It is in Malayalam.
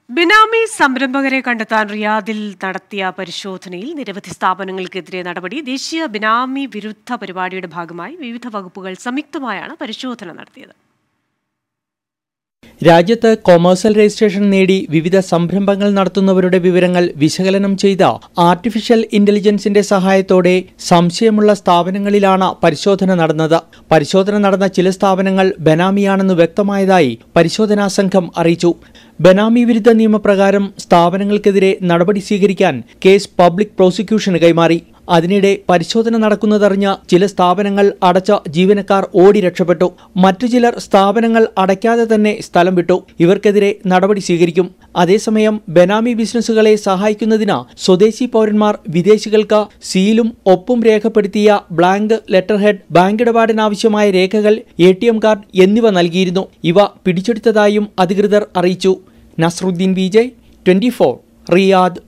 ബിനാമി സംരംഭകരെ കണ്ടെത്താൻ റിയാദിൽ നടത്തിയ പരിശോധനയിൽ നിരവധി സ്ഥാപനങ്ങൾക്കെതിരെ നടപടി ദേശീയ ബിനാമി വിരുദ്ധ പരിപാടിയുടെ ഭാഗമായി വിവിധ വകുപ്പുകൾ സംയുക്തമായാണ് പരിശോധന നടത്തിയത് രാജ്യത്ത് കൊമേഴ്സ്യൽ രജിസ്ട്രേഷൻ നേടി വിവിധ സംരംഭങ്ങൾ നടത്തുന്നവരുടെ വിവരങ്ങൾ വിശകലനം ചെയ്ത ആർട്ടിഫിഷ്യൽ ഇന്റലിജൻസിന്റെ സഹായത്തോടെ സംശയമുള്ള സ്ഥാപനങ്ങളിലാണ് പരിശോധന നടന്നത് പരിശോധന നടന്ന ചില സ്ഥാപനങ്ങൾ ബനാമിയാണെന്ന് വ്യക്തമായതായി പരിശോധനാ സംഘം അറിയിച്ചു ബനാമി വിരുദ്ധ നിയമപ്രകാരം സ്ഥാപനങ്ങൾക്കെതിരെ നടപടി സ്വീകരിക്കാൻ കേസ് പബ്ലിക് പ്രോസിക്യൂഷന് കൈമാറി അതിനിടെ പരിശോധന നടക്കുന്നതറിഞ്ഞ ചില സ്ഥാപനങ്ങൾ അടച്ച ജീവനക്കാർ ഓടി രക്ഷപ്പെട്ടു മറ്റു ചിലർ സ്ഥാപനങ്ങൾ അടയ്ക്കാതെ തന്നെ സ്ഥലം വിട്ടു ഇവർക്കെതിരെ നടപടി സ്വീകരിക്കും അതേസമയം ബനാമി ബിസിനസ്സുകളെ സഹായിക്കുന്നതിന് സ്വദേശി പൗരന്മാർ വിദേശികൾക്ക് സീലും ഒപ്പും രേഖപ്പെടുത്തിയ ബ്ലാങ്ക് ലെറ്റർ ഹെഡ് ബാങ്ക് ഇടപാടിനാവശ്യമായ രേഖകൾ എ ടി എം കാർഡ് എന്നിവ നൽകിയിരുന്നു ഇവ പിടിച്ചെടുത്തതായും അധികൃതർ അറിയിച്ചു നസ്രുദ്ദീൻ വിജയ് ട്വന്റി റിയാദ്